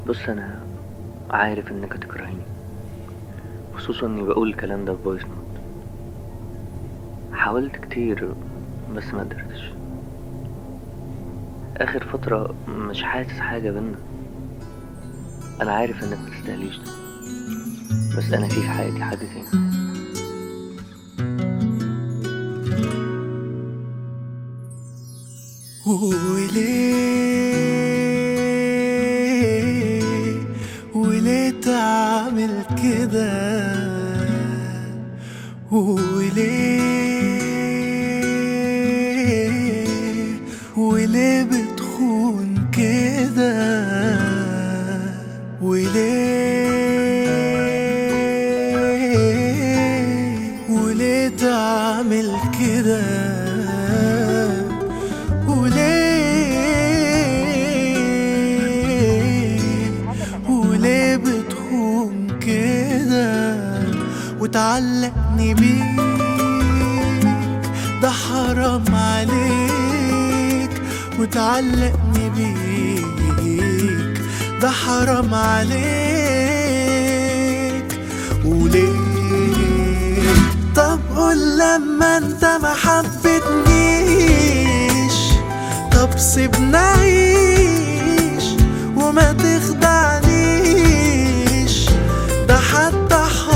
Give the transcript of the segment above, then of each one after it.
بص انا عارف انك هتكرهني خصوصا اني بقول الكلام ده في فويس نوت حاولت كتير بس ما قدرتش اخر فترة مش حاسس حاجة بينا انا عارف انك متستاهليش ده بس انا في في حياتي حد تاني وليه وليه تعمل كده وليه وليه بتخون كده وليه وليه تعمل كده وليه وليه بتخون كده وتعلقني بيك ده حرام عليك وتعلقني بيك ده حرام عليك وليه طب قول لما انت ما حبتنيش طب سيبنا عيش وما تخدعنيش ده حتى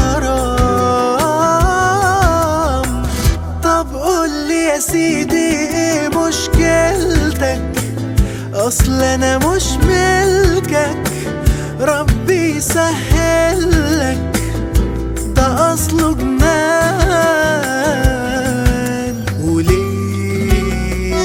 حرام طب قولي يا سيدي ايه مشكلتك اصل انا مش ملكك ربي يسهلك ده اصله جنان وليه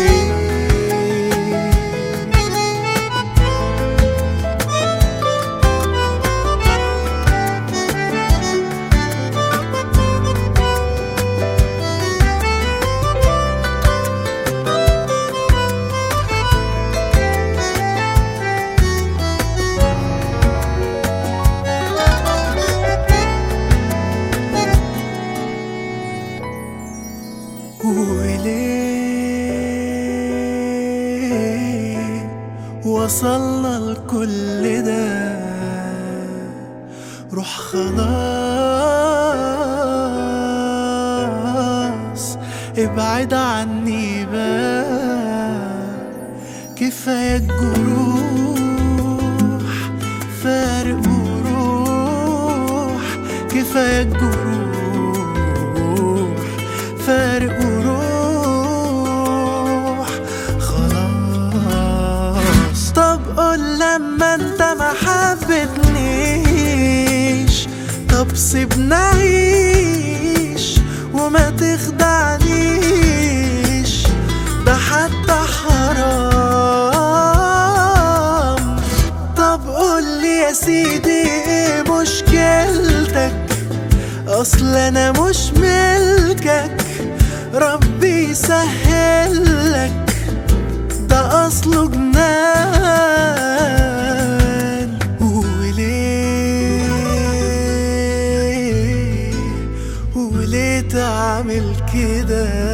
وليه وصلنا لكل ده روح خلاص ابعد عني بقى كفاية الجروح فارق وروح كفاية الجروح فارق وروح خلاص طب قول لما انت ما حبتنيش طب سيبنا عيش وما تخدعنيش ده حتى حرام طب قولي يا سيدي ايه مشكلتك اصل انا مش ملكك ربي يسهلك ده اصله جنان وليه وليه تعمل كده